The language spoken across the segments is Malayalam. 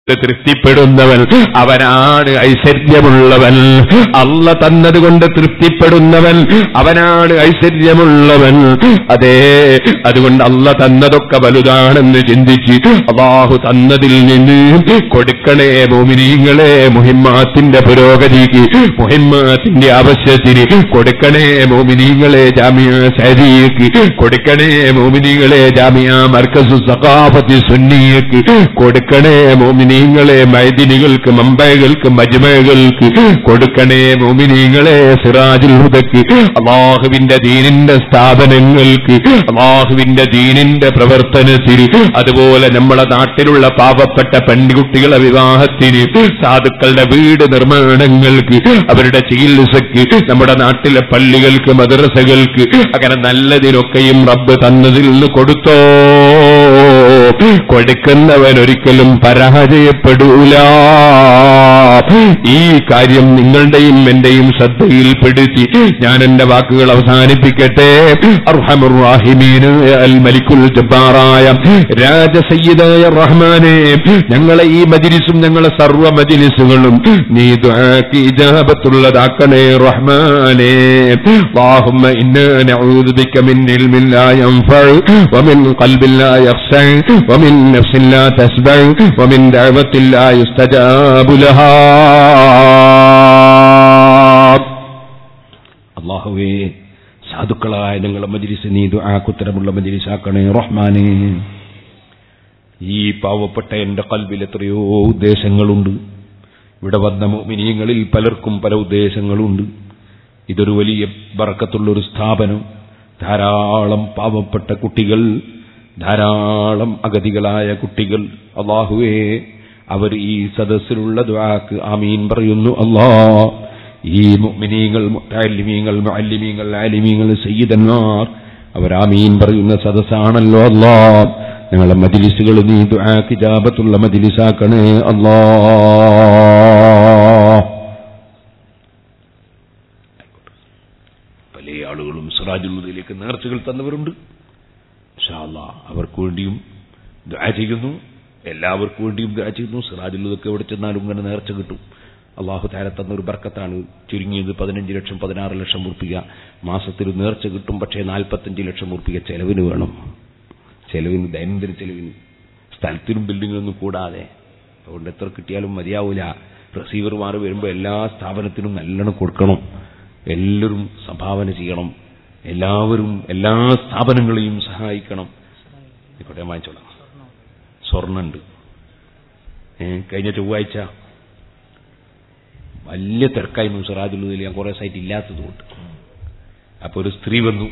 തൃപ്തിപ്പെടുന്നവൻ അവനാണ് ഐശ്വര്യമുള്ളവൻ അല്ല തന്നതുകൊണ്ട് തൃപ്തിപ്പെടുന്നവൻ അവനാണ് ഐശ്വര്യമുള്ളവൻ അതെ അതുകൊണ്ട് അല്ല തന്നതൊക്കെ വലുതാണെന്ന് ചിന്തിച്ച് അള്ളാഹു തന്നതിൽ നിന്ന് കൊടുക്കണേ മോമിനീങ്ങളെ മുഹിമ്മാത്തിന്റെ പുരോഗതിക്ക് മുഹിമ്മാത്തിന്റെ ആവശ്യത്തിന് കൊടുക്കണേ മോമിനീങ്ങളെ ജാമ്യ സരിക്ക് കൊടുക്കണേ മോമിനീങ്ങളെ ജാമ്യ മർക്കസു സഖാഫത്തി സുന്നിയക്ക് കൊടുക്കണേ മോമിനീങ്ങളെ മൈദിനികൾക്ക് മമ്പയകൾക്ക് മജ്മയകൾക്ക് കൊടുക്കണേ മോമിനീങ്ങളെ സിറാജുൽ ഹുദക്ക് അള്ളാഹുവിന്റെ ദീനിന്റെ സ്ഥാപനങ്ങൾക്ക് അള്ളാഹുവിന്റെ ദീനിന്റെ പ്രവർത്തനത്തിന് അതുപോലെ നമ്മുടെ നാട്ടിലുള്ള പാവപ്പെട്ട പെൺകുട്ടികളെ വിവാഹത്തിന് സാധുക്കളുടെ വീട് നിർമ്മാണങ്ങൾക്ക് അവരുടെ ചികിത്സക്ക് നമ്മുടെ നാട്ടിലെ പള്ളികൾക്ക് മദ്രസകൾക്ക് അങ്ങനെ നല്ലതിനൊക്കെയും റബ്ബ് തന്നതിൽ നിന്ന് കൊടുത്തോ കൊടുക്കുന്നവൻ ഒരിക്കലും പരാജയപ്പെടൂല ഈ കാര്യം നിങ്ങളുടെയും എന്റെയും ശ്രദ്ധയിൽപ്പെടുത്തി ഞാൻ എന്റെ വാക്കുകൾ അവസാനിപ്പിക്കട്ടെ അർഹമുറാഹിമീന് അൽ മലിക്കുൽ ജബ്ബാറായ രാജസയ്യിദായ റഹ്മാനെ ഞങ്ങളെ ഈ മജിലിസും ഞങ്ങളെ സർവ്വ മജിലിസുകളും നീ ദുആക്ക് ഇജാബത്തുള്ളതാക്കണേ റഹ്മാനെ اللهم إنا نعوذ بك من علم لا ينفع ومن قلب لا يخشع ومن نفس لا تسبع ومن دعوة لا يستجاب لها അള്ളാഹുവേ സാധുക്കളായ ഞങ്ങളെ മജിലിസ് നീ ദുആക്കുത്തരമുള്ള മജിലിസാക്കണേ റഹ്മാനെ ഈ പാവപ്പെട്ട എന്റെ കൽവിൽ എത്രയോ ഉദ്ദേശങ്ങളുണ്ട് ഇവിടെ വന്ന മിനിയങ്ങളിൽ പലർക്കും പല ഉദ്ദേശങ്ങളുണ്ട് ഇതൊരു വലിയ ബറക്കത്തുള്ളൊരു സ്ഥാപനം ധാരാളം പാവപ്പെട്ട കുട്ടികൾ ധാരാളം അഗതികളായ കുട്ടികൾ അള്ളാഹുവേ അവർ ഈ സദസ്സിലുള്ള ദ്വാക്ക് ആമീൻ പറയുന്നു അല്ലാ ഈ മുഅ്മിനീങ്ങൾ മുത്തഅല്ലിമീങ്ങൾ മുഅല്ലിമീങ്ങൾ ആലിമീങ്ങൾ സയ്യിദന്മാർ അവർ ആമീൻ പറയുന്ന സദസ്സാണല്ലോ അല്ലാ ഞങ്ങളെ മജിലിസുകൾ നീ ദുആക്ക് ഇജാബത്തുള്ള മജിലിസാക്കണേ അല്ലാ പല ആളുകളും സിറാജുള്ളതിലേക്ക് നേർച്ചകൾ തന്നവരുണ്ട് ഇൻഷാ അല്ലാ അവർക്ക് വേണ്ടിയും ദുആ ചെയ്യുന്നു എല്ലാവർക്കും വേണ്ടിയും ദുആ ചെയ്യുന്നു സിറാജുള്ളതൊക്കെ എവിടെ ചെന്നാലും ഇങ്ങനെ നേർച്ച കിട്ടും അള്ളാഹു താര തന്ന ഒരു ബർക്കത്താണ് ചുരുങ്ങിയത് പതിനഞ്ച് ലക്ഷം പതിനാറ് ലക്ഷം ഉറുപ്പിക മാസത്തിൽ നേർച്ച കിട്ടും പക്ഷേ നാൽപ്പത്തഞ്ച് ലക്ഷം ഉറുപ്പിക ചെലവിന് വേണം ചെലവിന് ദൈനംദിന ചെലവിന് സ്ഥലത്തിനും ബിൽഡിങ്ങിനൊന്നും കൂടാതെ അതുകൊണ്ട് എത്ര കിട്ടിയാലും മതിയാവൂല റിസീവർമാർ വരുമ്പോൾ എല്ലാ സ്ഥാപനത്തിനും നല്ലോണം കൊടുക്കണം എല്ലാവരും സംഭാവന ചെയ്യണം എല്ലാവരും എല്ലാ സ്ഥാപനങ്ങളെയും സഹായിക്കണം ആയിക്കോട്ടെ ഞാൻ വാങ്ങിച്ചോളാം സ്വർണ്ണുണ്ട് ഏ, കഴിഞ്ഞ ചൊവ്വാഴ്ച വലിയ തിരക്കായിരുന്നു സിറാജുള്ളതിൽ ഞാൻ കുറേ സൈറ്റ് ഇല്ലാത്തതുകൊണ്ട് അപ്പോൾ ഒരു സ്ത്രീ വന്നു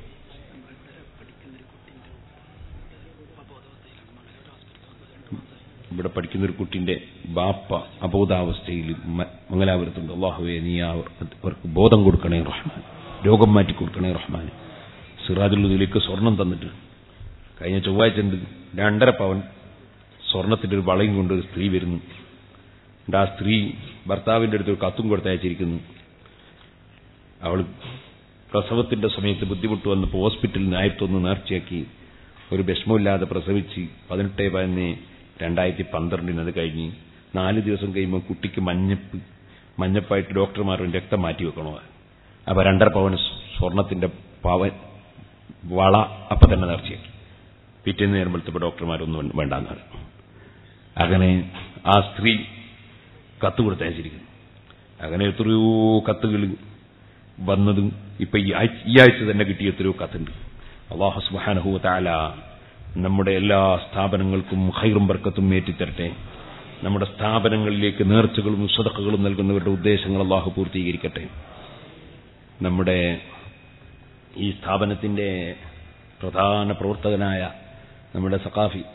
ഇവിടെ പഠിക്കുന്ന ഒരു കുട്ടിന്റെ ബാപ്പ അബോധാവസ്ഥയിൽ മ- മംഗലാപുരത്തുണ്ട് അള്ളാഹുവെ നീ അവർ- അവർക്ക് ബോധം കൊടുക്കണേ റഹ്മാൻ രോഗം മാറ്റി കൊടുക്കണേ റഹ്മാൻ സിറാജുള്ളതിലേക്ക് സ്വർണം തന്നിട്ട് കഴിഞ്ഞ ചൊവ്വാഴ്ച ഉണ്ട് രണ്ടര പവൻ സ്വർണത്തിന്റെ ഒരു വളയും കൊണ്ട് ഒരു സ്ത്രീ വരുന്നു എന്നിട്ട് ആ സ്ത്രീ ഭർത്താവിന്റെ അടുത്ത് ഒരു കത്തും കൊടുത്തയച്ചിരിക്കുന്നു അവൾ പ്രസവത്തിന്റെ സമയത്ത് ബുദ്ധിമുട്ട് വന്നപ്പോൾ ഹോസ്പിറ്റലിൽ നിന്ന് ആയിരത്തൊന്ന് നേർച്ചയാക്കി ഒരു വിഷമമില്ലാതെ പ്രസവിച്ച് പതിനെട്ട് പതിനെ രണ്ടായിരത്തി പന്ത്രണ്ടിന് അത് കഴിഞ്ഞ് നാല് ദിവസം കഴിയുമ്പോൾ കുട്ടിക്ക് മഞ്ഞപ്പ് മഞ്ഞപ്പായിട്ട് ഡോക്ടർമാർ രക്തം മാറ്റി വെക്കണോ അപ്പൊ രണ്ടര പവൻ സ്വർണത്തിന്റെ പവൻ വള അപ്പൊ തന്നെ നേർച്ചയാക്കി പിറ്റേന്ന് നേരുമ്പോഴത്തെ ഡോക്ടർമാരൊന്നും വേണ്ടാന്ന് പറഞ്ഞു അങ്ങനെ ആ സ്ത്രീ കത്ത് കൊടുത്തയച്ചിരിക്കുന്നു അങ്ങനെ എത്രയോ കത്തുകൾ വന്നതും ഇപ്പൊ ഈ ആഴ്ച ഈ ആഴ്ച തന്നെ കിട്ടിയ എത്രയോ കത്തുണ്ട് അള്ളാഹു സുബ്ഹാനഹു താല നമ്മുടെ എല്ലാ സ്ഥാപനങ്ങൾക്കും ഹൈറും ബർക്കത്തും ഏറ്റിത്തരട്ടെ നമ്മുടെ സ്ഥാപനങ്ങളിലേക്ക് നേർച്ചകളും സ്വതക്കകളും നൽകുന്നവരുടെ ഉദ്ദേശങ്ങൾ അള്ളാഹു പൂർത്തീകരിക്കട്ടെ നമ്മുടെ ഈ സ്ഥാപനത്തിന്റെ പ്രധാന പ്രവർത്തകനായ നമ്മുടെ സഖാഫി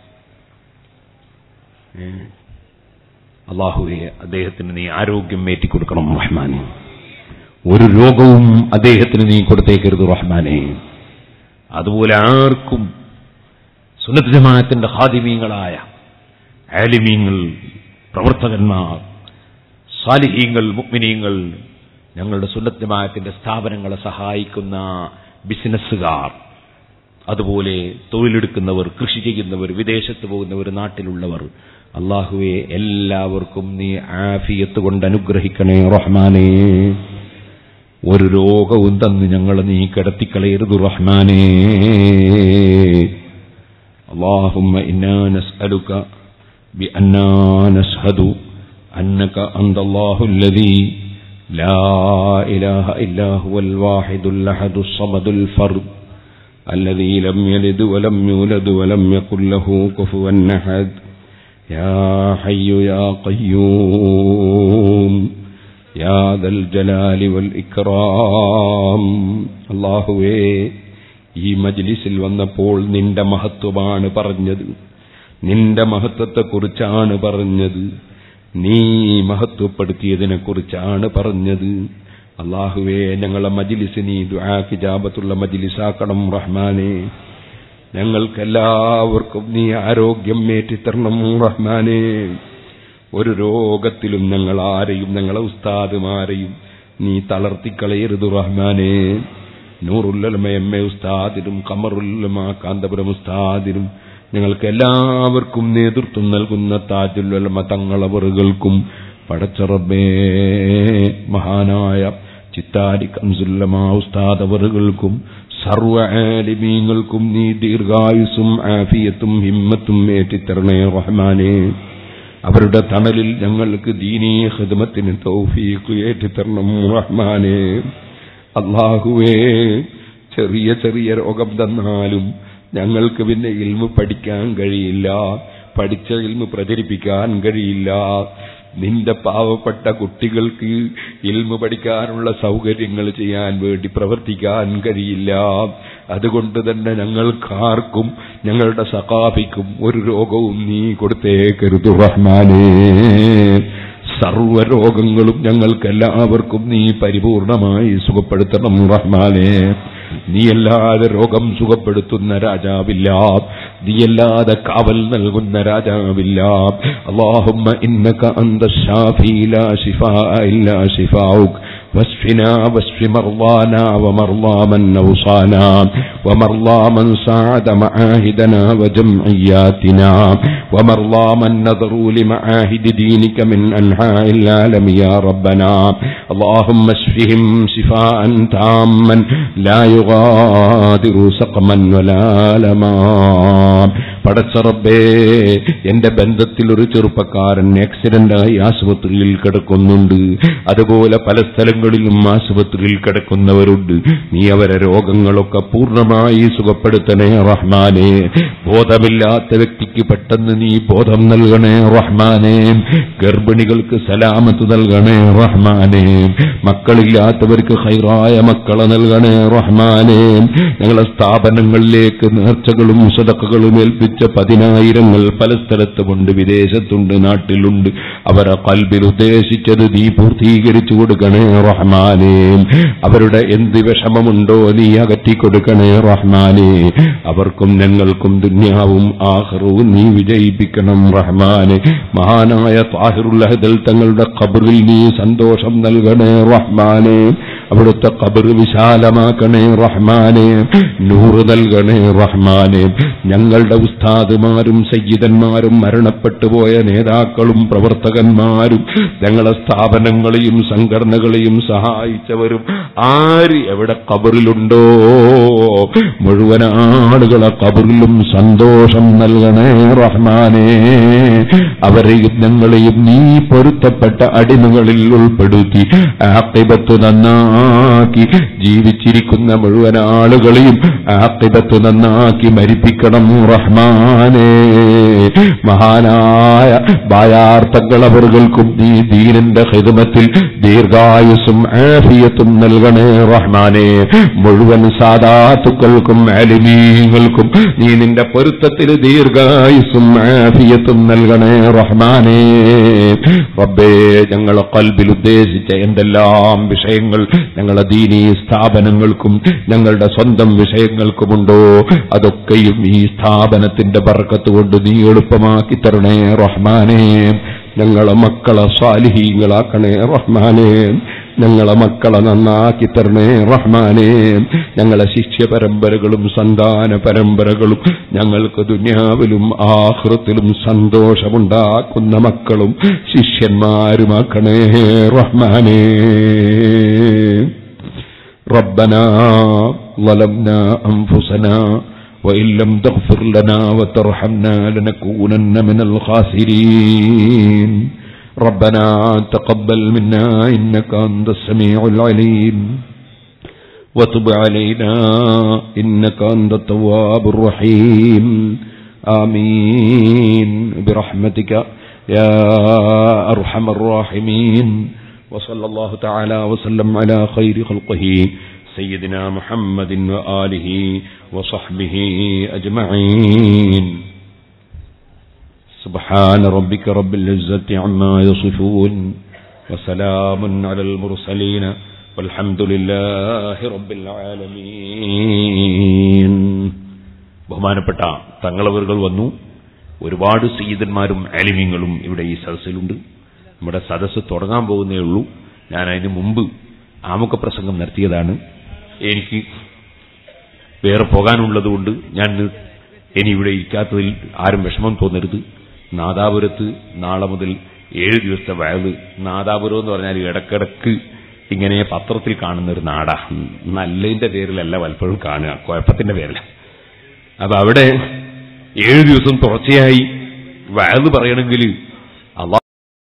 ഏ, അള്ളാഹുവെ അദ്ദേഹത്തിന് നീ ആരോഗ്യം ഏറ്റിക്കൊടുക്കണം റഹ്മാനെ ഒരു രോഗവും അദ്ദേഹത്തിന് നീ കൊടുത്തേക്കരുത് റഹ്മാനെ അതുപോലെ ആർക്കും സുന്നത്ത് ജമാഅത്തിന്റെ ഹാദിമീങ്ങളായ ആലിമീങ്ങൾ പ്രവർത്തകന്മാർ സാലിഹീങ്ങൾ മുക്മിനീങ്ങൾ ഞങ്ങളുടെ സുന്നത്ത് ജമാഅത്തിന്റെ സ്ഥാപനങ്ങളെ സഹായിക്കുന്ന ബിസിനസ്സുകാർ അതുപോലെ തൊഴിലെടുക്കുന്നവർ കൃഷി ചെയ്യുന്നവർ വിദേശത്ത് പോകുന്നവർ നാട്ടിലുള്ളവർ അള്ളാഹുവെ എല്ലാവർക്കും നീ ആഫിയത്ത് കൊണ്ട് അനുഗ്രഹിക്കണേ റഹ്മാനേ ഒരു രോഗവും തന്ന് ഞങ്ങളെ നീ കിടത്തിക്കളയരുത് റഹ്മാനേ اللهم إنا نسألك بأننا نشهد أنك أنت الله الذي لا إله إلا هو الواحد الأحد الصمد الفرد الذي لم يلد ولم يولد ولم يكن له كفوا أحد يا حي يا قيوم يا ذا الجلال والإكرام الله ഈ മജ്ലിസിൽ വന്നപ്പോൾ നിന്റെ മഹത്വമാണ് പറഞ്ഞത് നിന്റെ മഹത്വത്തെക്കുറിച്ചാണ് പറഞ്ഞത് നീ മഹത്വപ്പെടുത്തിയതിനെ കുറിച്ചാണ് പറഞ്ഞത് അള്ളാഹുവേ ഞങ്ങളെ മജിലിസ് നീ ദുആഖിജാബത്തുള്ള മജിലിസാക്കണം റഹ്മാനെ ഞങ്ങൾക്കെല്ലാവർക്കും നീ ആരോഗ്യം ഏറ്റിത്തരണം റഹ്മാനെ ഒരു രോഗത്തിലും ഞങ്ങൾ ആരെയും ഞങ്ങളെ ഉസ്താദുമാരെയും നീ തളർത്തിക്കളയരുത് റഹ്മാനെ നൂറുല്ലമ എം എ ഉസ്താദിനും കമറുല്ലമ കാന്തപുരം ഉസ്താദിനും ഞങ്ങൾക്ക് എല്ലാവർക്കും നേതൃത്വം നൽകുന്ന താജുല്ലമ തങ്ങളവറുകൾക്കും പടച്ചറബേ മഹാനായ ചിത്താരി കംസുല്ലമ ഉസ്താദവറുകൾക്കും സർവ ആലിമീങ്ങൾക്കും നീ ദീർഘായുസും ആഫിയത്തും ഹിമ്മത്തും ഏറ്റിത്തരണേ റഹ്മാനെ അവരുടെ തണലിൽ ഞങ്ങൾക്ക് ദീനീ ഹിദമത്തിന് തൗഫീഖ് ഏറ്റിത്തരണം റഹ്മാനെ അള്ളാഹുവേ ചെറിയ ചെറിയ രോഗം തന്നാലും ഞങ്ങൾക്ക് പിന്നെ ഇൽമു പഠിക്കാൻ കഴിയില്ല പഠിച്ച ഇൽമു പ്രചരിപ്പിക്കാൻ കഴിയില്ല നിന്റെ പാവപ്പെട്ട കുട്ടികൾക്ക് ഇൽമു പഠിക്കാനുള്ള സൗകര്യങ്ങൾ ചെയ്യാൻ വേണ്ടി പ്രവർത്തിക്കാൻ കഴിയില്ല അതുകൊണ്ട് തന്നെ ഞങ്ങൾക്കാർക്കും ഞങ്ങളുടെ സഖാഫിക്കും ഒരു രോഗവും നീ കൊടുത്തേക്കരുത് റഹ്മാനേ സർവരോഗങ്ങളും ഞങ്ങൾക്കെല്ലാവർക്കും നീ പരിപൂർണമായി സുഖപ്പെടുത്തണം റഹ്മാനെ നീയല്ലാതെ രോഗം സുഖപ്പെടുത്തുന്ന രാജാവില്ല നീയല്ലാതെ കാവൽ നൽകുന്ന രാജാവില്ല അള്ളാഹുമ്മ ഇന്നക അന്ത ഷാഫി ലാ ശിഫാ ഇല്ലാ ഷിഫാഉക് واشفنا واشف مرضانا ومرضى من أوصانا ومرضى من ساعد معاهدنا وجمعياتنا ومرضى من نظروا لمعاهد دينك من أنحاء العالم يا ربنا اللهم اشفهم شفاء تاما لا يغادر سقما ولا لما പടച്ചറബേ എന്റെ ബന്ധത്തിൽ ഒരു ചെറുപ്പക്കാരൻ ആക്സിഡന്റായി ആശുപത്രിയിൽ കിടക്കുന്നുണ്ട് അതുപോലെ പല സ്ഥലങ്ങളിലും ആശുപത്രിയിൽ കിടക്കുന്നവരുണ്ട് നീ അവരെ രോഗങ്ങളൊക്കെ പൂർണ്ണമായി സുഖപ്പെടുത്തണേ റഹ്മാനെ ബോധമില്ലാത്ത വ്യക്തിക്ക് പെട്ടെന്ന് നീ ബോധം നൽകണേ റഹ്മാനെ ഗർഭിണികൾക്ക് സലാമത്ത് നൽകണേ റഹ്മാനെ മക്കളില്ലാത്തവർക്ക് ഹൈറായ മക്കളെ നൽകണേ റഹ്മാനെ ഞങ്ങളെ സ്ഥാപനങ്ങളിലേക്ക് നേർച്ചകളും സദക്കകളും ഏൽപ്പിച്ച പതിനായിരങ്ങൾ പല സ്ഥലത്തുമുണ്ട് വിദേശത്തുണ്ട് നാട്ടിലുണ്ട് അവരെ കൽബിൽ ഉദ്ദേശിച്ചത് നീ പൂർത്തീകരിച്ചു കൊടുക്കണേ റഹ്മാനെ അവരുടെ എന്ത് വിഷമമുണ്ടോ നീ അകറ്റി കൊടുക്കണേ റഹ്മാനെ അവർക്കും ഞങ്ങൾക്കും ദുന്യാവും ആഹ്റവും നീ വിജയിപ്പിക്കണം റഹ്മാനെ മഹാനായ താഹിറുല്ലഹദൽ തങ്ങളുടെ ഖബറിൽ നീ സന്തോഷം നൽകണേ റഹ്മാനെ അവിടുത്തെ ഖബർ വിശാലമാക്കണേ റഹ്മാനെ നൂറ് നൽകണേ റഹ്മാനെ ഞങ്ങളുടെ ഉസ്താദുമാരും സയ്യിദന്മാരും മരണപ്പെട്ടു പോയ നേതാക്കളും പ്രവർത്തകന്മാരും ഞങ്ങളെ സ്ഥാപനങ്ങളെയും സംഘടനകളെയും സഹായിച്ചവരും ആര് എവിടെ ഖബറിലുണ്ടോ മുഴുവൻ ആളുകളെ ഖബറിലും സന്തോഷം നൽകണേ റഹ്മാനെ അവരെയും ഞങ്ങളെയും നീ പൊരുത്തപ്പെട്ട അടിമകളിൽ ഉൾപ്പെടുത്തി ആക്കിബത്ത് നന്നാക്കി ജീവിച്ചിരിക്കുന്ന മുഴുവൻ ആളുകളെയും ആക്കിബത്ത് നന്നാക്കി മരിപ്പിക്കണം റഹ്മാനെ മഹാനായ ബായാർത്ഥങ്ങൾ അവർകൾക്കും നീ ദീനന്റെ ഹിതമത്തിൽ ദീർഘായുസും ആഫിയത്തും നൽകണേ റഹ്മാനെ മുഴുവൻ സാധാത്തുക്കൾക്കും അലിമീങ്ങൾക്കും നീ നിന്റെ പൊരുത്തത്തിൽ ദീർഘായുസും ആഫിയത്തും നൽകണേ റഹ്മാനെ റബ്ബേ ഞങ്ങളെ കൽബിൽ ഉദ്ദേശിച്ച എന്തെല്ലാം വിഷയങ്ങൾ ഞങ്ങളെ ദീനീ സ്ഥാപനങ്ങൾക്കും ഞങ്ങളുടെ സ്വന്തം വിഷയങ്ങൾക്കുമുണ്ടോ അതൊക്കെയും ഈ സ്ഥാപനത്തിന്റെ ബർക്കത്ത് കൊണ്ട് നീ എളുപ്പമാക്കി തരണേ റഹ്മാനെ ഞങ്ങളെ മക്കളെ സ്വാലിഹീങ്ങളാക്കണേ റഹ്മാനെ ഞങ്ങളെ മക്കളെ നന്നാക്കി തരണേ റഹ്മാനേ ഞങ്ങളെ ശിഷ്യ പരമ്പരകളും സന്താന പരമ്പരകളും ഞങ്ങൾക്ക് ദുന്യാവിലും ആഹൃത്തിലും സന്തോഷമുണ്ടാക്കുന്ന മക്കളും ശിഷ്യന്മാരുമാക്കണേ റഹ്മാനേ ربنا ظلمنا أنفسنا وإن لم تغفر لنا وترحمنا لنكونن من الخاسرين ربنا تقبل منا إنك أنت السميع العليم وتب علينا إنك أنت التواب الرحيم آمين برحمتك يا أرحم الراحمين وصلى الله تعالى وسلم على خير خلقه سيدنا محمد وآله وصحبه أجمعين سبحان ربك رب العزة عما يصفون وسلام على المرسلين والحمد لله رب العالمين ബഹുമാനപ്പെട്ട തങ്ങളവറുകൾ വന്നു ഒരുപാട് സയ്യിദന്മാരും ആലിമ്യങ്ങളും ഇവിടെ ഈ സദസ്സിലുണ്ട് നമ്മുടെ സദസ്സ് തുടങ്ങാൻ പോകുന്നേ ഉള്ളൂ ഞാൻ അതിന് മുമ്പ് ആമുഖ പ്രസംഗം നടത്തിയതാണ് എനിക്ക് വേറെ പോകാനുള്ളതുകൊണ്ട് ഞാൻ ഇനി ഇവിടെ ഇരിക്കാത്തതിൽ ആരും വിഷമം തോന്നരുത് നാദാപുരത്ത് നാളെ മുതൽ ഏഴ് ദിവസത്തെ വയത് നാദാപുരം എന്ന് പറഞ്ഞാൽ ഇടക്കിടക്ക് ഇങ്ങനെ പത്രത്തിൽ കാണുന്ന ഒരു നാടാ നല്ലതിന്റെ പേരിലല്ല പലപ്പോഴും കാണുക കുഴപ്പത്തിന്റെ പേരില അപ്പൊ അവിടെ ഏഴ് ദിവസം തുടർച്ചയായി വയത് പറയണമെങ്കിൽ